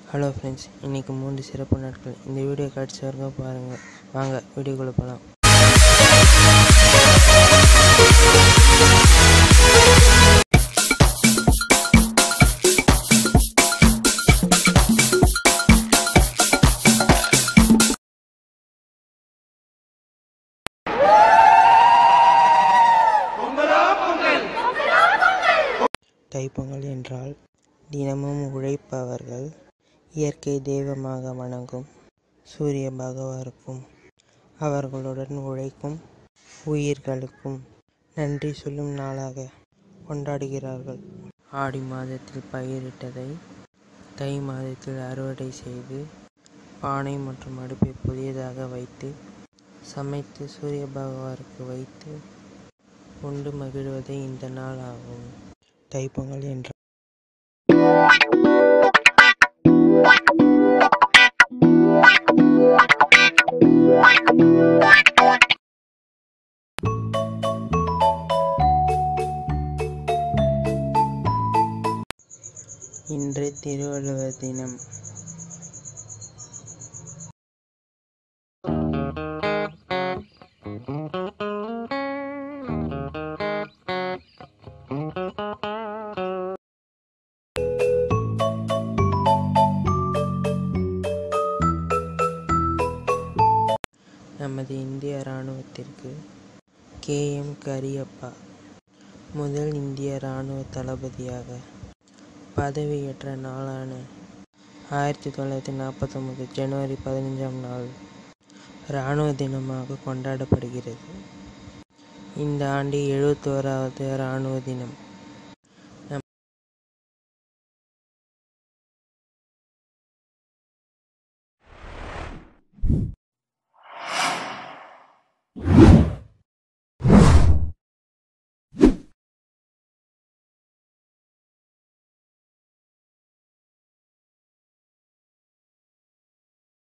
hello friends இன்றைக்கி மூன்று சிறப்பு நாட்கள் இந்த வீடியோ கடைசி வரைக்கும் பாருங்கள் வாங்க வீடியோக்குள்ளே போகலாம் தைப்பொங்கல் என்றால் தினமும் உழைப்பவர்கள் இயற்கை தெய்வமாக வணங்கும் சூரிய பகவானுக்கும் அவர்களுடன் உழைக்கும் உயிர்களுக்கும் நன்றி சொல்லும் நாளாக கொண்டாடுகிறார்கள் ஆடி மாதத்தில் பயிரிட்டதை தை மாதத்தில் அறுவடை செய்து பானை மற்றும் அடுப்பை புதியதாக வைத்து சமைத்து சூரிய பகவானுக்கு வைத்து உண்டு மகிழ்வதே இந்த நாள் ஆகும் தைப்பொங்கல் என்ற இன்று திருவள்ளுவர் தினம் நமது இந்திய இராணுவத்திற்கு கே எம் கரியப்பா முதல் இந்திய இராணுவ தளபதியாக பதவியேற்ற நாளான ஆயிரத்தி தொள்ளாயிரத்தி நாற்பத்தொம்பது ஜனவரி பதினஞ்சாம் நாள் இராணுவ தினமாக கொண்டாடப்படுகிறது இந்த ஆண்டு எழுபத்தோராவது இராணுவ தினம்